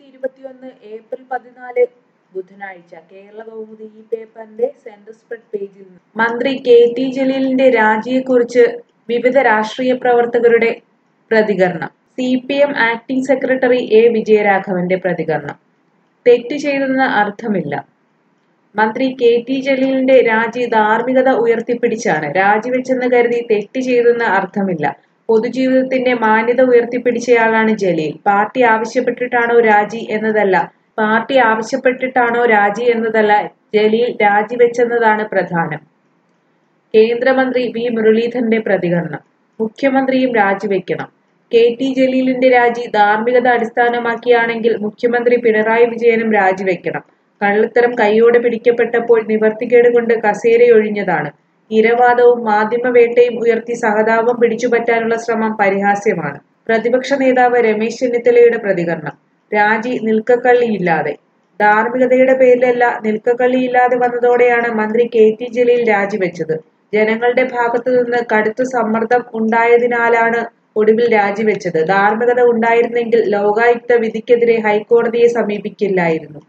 ഇരുപത്തിയൊന്ന് ഏപ്രിൽ പതിനാല് ബുധനാഴ്ച കേരള കൗമുദി ഈ പേപ്പറിന്റെ സെന്റർ സ്പ്രെഡ് പേജിൽ നിന്ന് മന്ത്രി കെ ടി ജലീലിന്റെ രാജിയെക്കുറിച്ച് വിവിധ രാഷ്ട്രീയ പ്രവർത്തകരുടെ പ്രതികരണം C P M acting secretary A വിജയരാഘവന്റെ പ്രതികരണം തെറ്റ് ചെയ്തെന്ന് അർത്ഥമില്ല മന്ത്രി കെ ടി ജലീലിന്റെ രാജി ധാർമ്മികത ഉയർത്തിപ്പിടിച്ചാണ് രാജിവെച്ചെന്ന് കരുതി തെറ്റ് ചെയ്തെന്ന് അർത്ഥമില്ല പൊതുജീവിതത്തിന്റെ മാന്യത ഉയർത്തിപ്പിടിച്ചയാളാണ് ജലീൽ പാർട്ടി ആവശ്യപ്പെട്ടിട്ടാണോ രാജി എന്നതല്ല പാർട്ടി ആവശ്യപ്പെട്ടിട്ടാണോ രാജി എന്നതല്ല ജലീൽ രാജിവെച്ചെന്നതാണ് പ്രധാനം കേന്ദ്രമന്ത്രി വി മുരളീധരന്റെ പ്രതികരണം മുഖ്യമന്ത്രിയും രാജിവെക്കണം കെ ടി ജലീലിന്റെ രാജി ധാർമ്മികത അടിസ്ഥാനമാക്കിയാണെങ്കിൽ മുഖ്യമന്ത്രി പിണറായി വിജയനും രാജിവെക്കണം കള്ളത്തരം കൈയോടെ പിടിക്കപ്പെട്ടപ്പോൾ നിവർത്തികേട് കൊണ്ട് കസേരയൊഴിഞ്ഞതാണ് ഇരവാദവും മാധ്യമവേട്ടയും ഉയർത്തി സഹതാപം പിടിച്ചുപറ്റാനുള്ള ശ്രമം പരിഹാസ്യമാണ് പ്രതിപക്ഷ നേതാവ് രമേശ് ചെന്നിത്തലയുടെ പ്രതികരണം രാജി നിൽക്കക്കള്ളിയില്ലാതെ ധാർമ്മികതയുടെ പേരിലല്ല നിൽക്കക്കള്ളിയില്ലാതെ വന്നതോടെയാണ് മന്ത്രി കെ ടി ജലീൽ രാജിവെച്ചത് ജനങ്ങളുടെ ഭാഗത്തു നിന്ന് കടുത്ത സമ്മർദ്ദം ഉണ്ടായതിനാലാണ് ഒടുവിൽ രാജിവെച്ചത് ധാർമ്മികത ഉണ്ടായിരുന്നെങ്കിൽ ലോകായുക്ത വിധിക്കെതിരെ ഹൈക്കോടതിയെ സമീപിക്കില്ലായിരുന്നു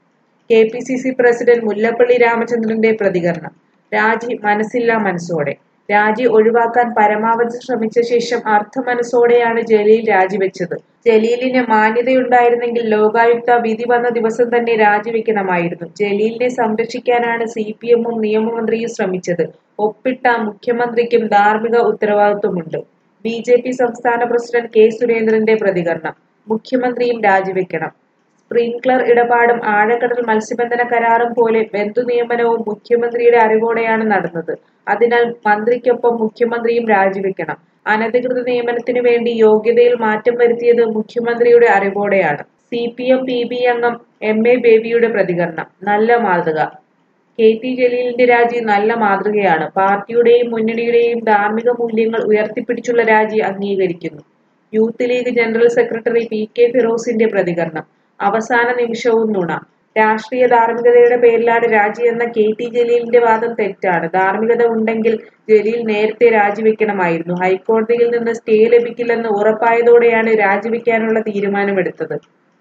K P C C president Mullappally രാമചന്ദ്രന്റെ പ്രതികരണം രാജി മനസ്സില്ലാ മനസ്സോടെ രാജി ഒഴിവാക്കാൻ പരമാവധി ശ്രമിച്ച ശേഷം അർത്ഥമനസ്സോടെയാണ് ജലീൽ രാജിവെച്ചത് ജലീലിന് മാന്യതയുണ്ടായിരുന്നെങ്കിൽ ലോകായുക്ത വിധി വന്ന ദിവസം തന്നെ രാജിവെക്കണമായിരുന്നു ജലീലിനെ സംരക്ഷിക്കാനാണ് സി പി എമ്മും നിയമമന്ത്രിയും ശ്രമിച്ചത് ഒപ്പിട്ട മുഖ്യമന്ത്രിക്കും ധാർമ്മിക ഉത്തരവാദിത്വമുണ്ട് ബി ജെ പി സംസ്ഥാന പ്രസിഡന്റ് കെ സുരേന്ദ്രന്റെ പ്രതികരണം മുഖ്യമന്ത്രിയും രാജിവെക്കണം സ്പ്രിംഗ്ലർ ഇടപാടും ആഴക്കടൽ മത്സ്യബന്ധന കരാറും പോലെ ബന്ധുനിയമനവും മുഖ്യമന്ത്രിയുടെ അറിവോടെയാണ് നടന്നത് അതിനാൽ മന്ത്രിക്കൊപ്പം മുഖ്യമന്ത്രിയും രാജിവെക്കണം അനധികൃത നിയമനത്തിന് വേണ്ടി യോഗ്യതയിൽ മാറ്റം വരുത്തിയത് മുഖ്യമന്ത്രിയുടെ അറിവോടെയാണ് C P M P B അംഗം എം എ ബേബിയുടെ പ്രതികരണം നല്ല മാതൃക കെ ടി ജലീലിന്റെ രാജി നല്ല മാതൃകയാണ് പാർട്ടിയുടെയും മുന്നണിയുടെയും ധാർമ്മിക മൂല്യങ്ങൾ ഉയർത്തിപ്പിടിച്ചുള്ള രാജി അംഗീകരിക്കുന്നു youth league general secretary P K ഫിറോസിന്റെ പ്രതികരണം അവസാന നിമിഷവും നുണ രാഷ്ട്രീയ ധാർമ്മികതയുടെ പേരിലാണ് രാജി എന്ന കെ ടി ജലീലിന്റെ വാദം തെറ്റാണ് ധാർമ്മികത ഉണ്ടെങ്കിൽ ജലീൽ നേരത്തെ രാജിവെക്കണമായിരുന്നു ഹൈക്കോടതിയിൽ നിന്ന് സ്റ്റേ ലഭിക്കില്ലെന്ന് ഉറപ്പായതോടെയാണ് രാജിവെക്കാനുള്ള തീരുമാനമെടുത്തത്